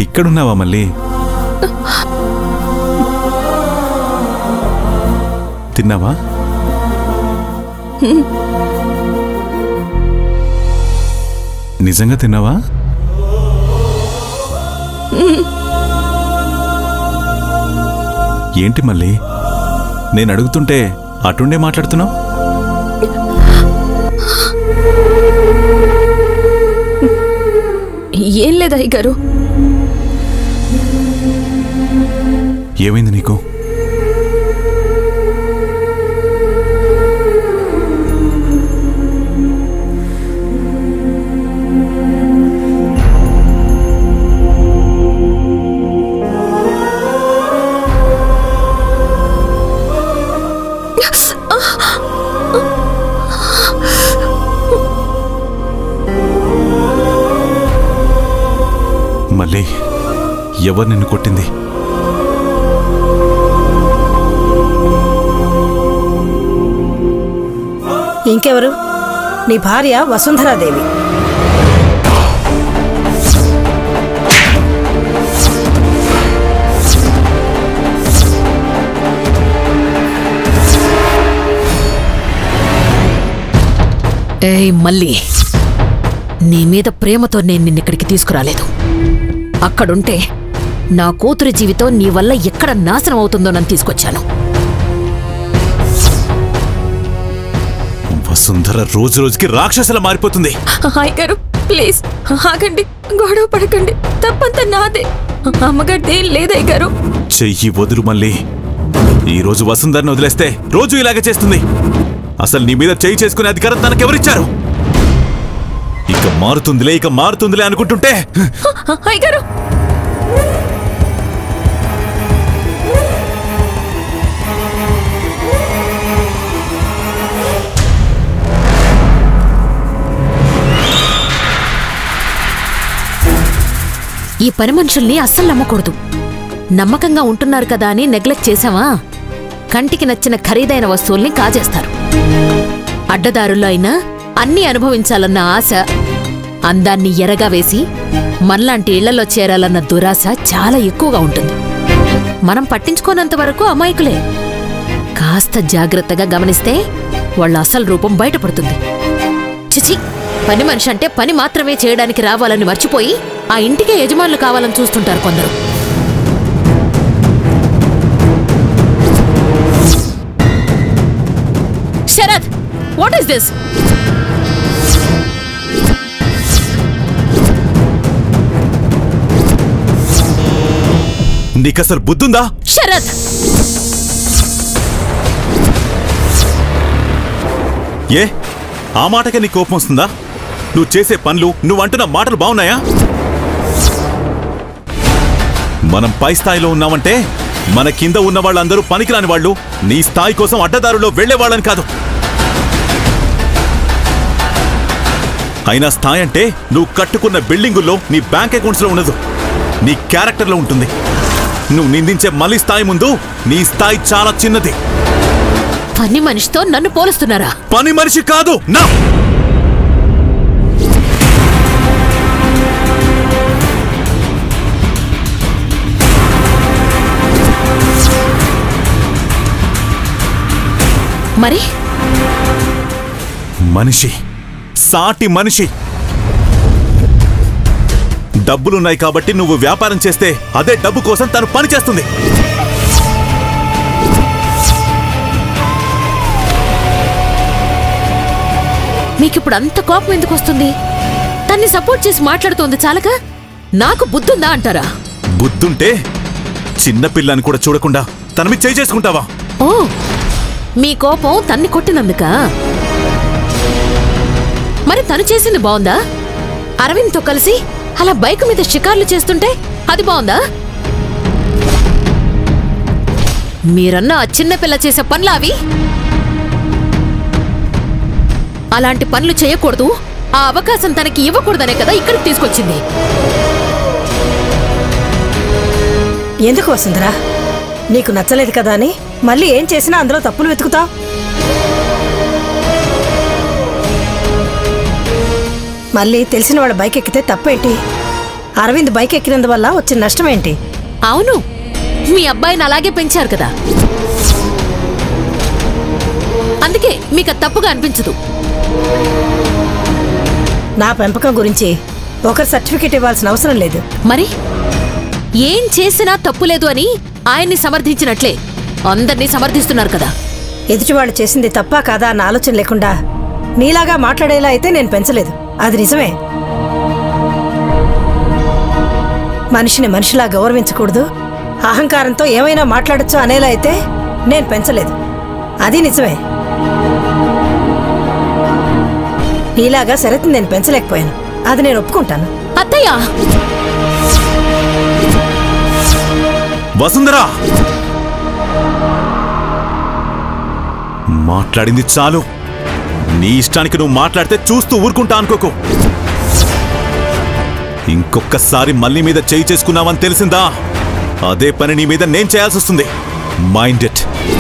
ఇక్కడున్నావా మళ్ళీ తిన్నావా నిజంగా తిన్నావా ఏంటి మళ్ళీ నేను అడుగుతుంటే అటుండే మాట్లాడుతున్నావు ఏం లేదు అయ్యగారు ఏమైంది నీకు మళ్ళీ ఎవరు నిన్ను కొట్టింది ఇంకెవరు నీ భార్య వసుంధరాదేవి ఏయ్ మళ్ళీ నీ మీద ప్రేమతో నేను నిన్నిక్కడికి తీసుకురాలేదు అక్కడుంటే నా కూతురి జీవితం నీ వల్ల ఎక్కడ నాశనం అవుతుందో నన్ను తీసుకొచ్చాను వసుంధర రోజు రోజుకి రాక్షసులా మారిపోతుంది అయ్యగారు ప్లీజ్ ఆగండి గొడవ పడకండి తప్పంతా నాదే అమ్మగారిదేం లేదు అయ్యగారు చెయ్యి వదులు మళ్ళీ ఈ రోజు వసుంధరను వదిలేస్తే రోజు ఇలాగే చేస్తుంది అసలు నీ మీద చెయ్యి చేసుకునే అధికారం తనకెవరిచ్చారు ఇక మారుతుందిలే ఇక మారుతుందిలే అనుకుంటుంటే అయ్యగారు ఈ పని మనుషుల్ని అస్సలు నమ్మకూడదు నమ్మకంగా ఉంటున్నారు కదా అని నెగ్లెక్ట్ చేశావా కంటికి నచ్చిన ఖరీదైన వస్తువుల్ని కాజేస్తారు అడ్డదారుల్లో అయినా అన్నీ అనుభవించాలన్న ఆశ అందాన్ని ఎరగా వేసి మనలాంటి ఇళ్లలో చేరాలన్న దురాశ చాలా ఎక్కువగా ఉంటుంది మనం పట్టించుకోనంత వరకు అమాయకులే కాస్త జాగ్రత్తగా గమనిస్తే వాళ్ళ అసలు రూపం బయటపడుతుంది చిచి పని మనిషి అంటే పని మాత్రమే చేయడానికి రావాలని మర్చిపోయి ఆ ఇంటికే యజమానులు కావాలని చూస్తుంటారు కొందరు శరత్ వాట్ ఈస్ దిస్ నీకసలు బుద్ధుందా శరత్ ఏ ఆ మాటకే నీ కోపం వస్తుందా నువ్వు చేసే పనులు నువ్వు అంటున్న మాటలు బాగున్నాయా మనం పై స్థాయిలో ఉన్నామంటే మన కింద ఉన్న వాళ్ళందరూ పనికిరాని వాళ్ళు నీ స్థాయి కోసం అడ్డదారులో వెళ్లే వాళ్ళని కాదు అయినా స్థాయి అంటే నువ్వు కట్టుకున్న బిల్డింగుల్లో నీ బ్యాంక్ అకౌంట్స్లో ఉండదు నీ క్యారెక్టర్లో ఉంటుంది నువ్వు నిందించే మళ్ళీ స్థాయి ముందు నీ స్థాయి చాలా చిన్నది పని మనిషితో నన్ను పోలుస్తున్నారా పని మనిషి కాదు నా మరి మనిషి సాటి మనిషి డబ్బులున్నాయి కాబట్టి నువ్వు వ్యాపారం చేస్తే అదే డబ్బు కోసం తను పని చేస్తుంది మీకిప్పుడు అంత కోపం ఎందుకు వస్తుంది తన్ని సపోర్ట్ చేసి మాట్లాడుతోంది చాలక నాకు బుద్ధుందా అంటారా బుద్ధుంటే చిన్నపిల్లని కూడా చూడకుండా తన మీద చేయి చేసుకుంటావా ఓ మీ కోపం తన్ని కొట్టినందుక మరి తను చేసింది బావుందా అరవింద్తో కలిసి అలా బైక్ మీద షికార్లు చేస్తుంటే అది బావుందా మీరన్న ఆ చిన్నపిల్ల చేసే పనులా అవి అలాంటి పనులు చేయకూడదు ఆ అవకాశం తనకి ఇవ్వకూడదనే కదా ఇక్కడికి తీసుకొచ్చింది ఎందుకు వసుంధరా నీకు నచ్చలేదు కదా అని మళ్ళీ ఏం చేసినా అందులో తప్పులు వెతుకుతావు మళ్ళీ తెలిసిన వాళ్ళ బైక్ ఎక్కితే తప్పేంటి అరవింద్ బైక్ ఎక్కినందువల్ల వచ్చిన నష్టం ఏంటి అవును మీ అబ్బాయిని అలాగే పెంచారు కదా అందుకే మీకు అది తప్పుగా అనిపించదు నా పెంపకం గురించి ఒకరు సర్టిఫికేట్ ఇవ్వాల్సిన అవసరం లేదు మరి ఏం చేసినా తప్పు లేదు అని ఆయన్ని సమర్థించినట్లే అందరినీ సమర్థిస్తున్నారు కదా ఎదుటివాళ్ళు చేసింది తప్పా కాదా అన్న ఆలోచన లేకుండా నీలాగా మాట్లాడేలా అయితే నేను పెంచలేదు అది నిజమే మనిషిని మనిషిలా గౌరవించకూడదు అహంకారంతో ఏమైనా మాట్లాడొచ్చు అనేలా అయితే నేను పెంచలేదు అది నిజమే నీలాగా శరత్ నేను పెంచలేకపోయాను అది నేను ఒప్పుకుంటాను అత్తయ్య వసుంధరా మాట్లాడింది చాలు నీ ఇష్టానికి నువ్వు మాట్లాడితే చూస్తూ ఊరుకుంటా అనుకోకు ఇంకొక్కసారి మళ్ళీ మీద చేయి చేసుకున్నావని తెలిసిందా అదే పని నీ మీద నేను చేయాల్సి వస్తుంది మైండ్ ఇట్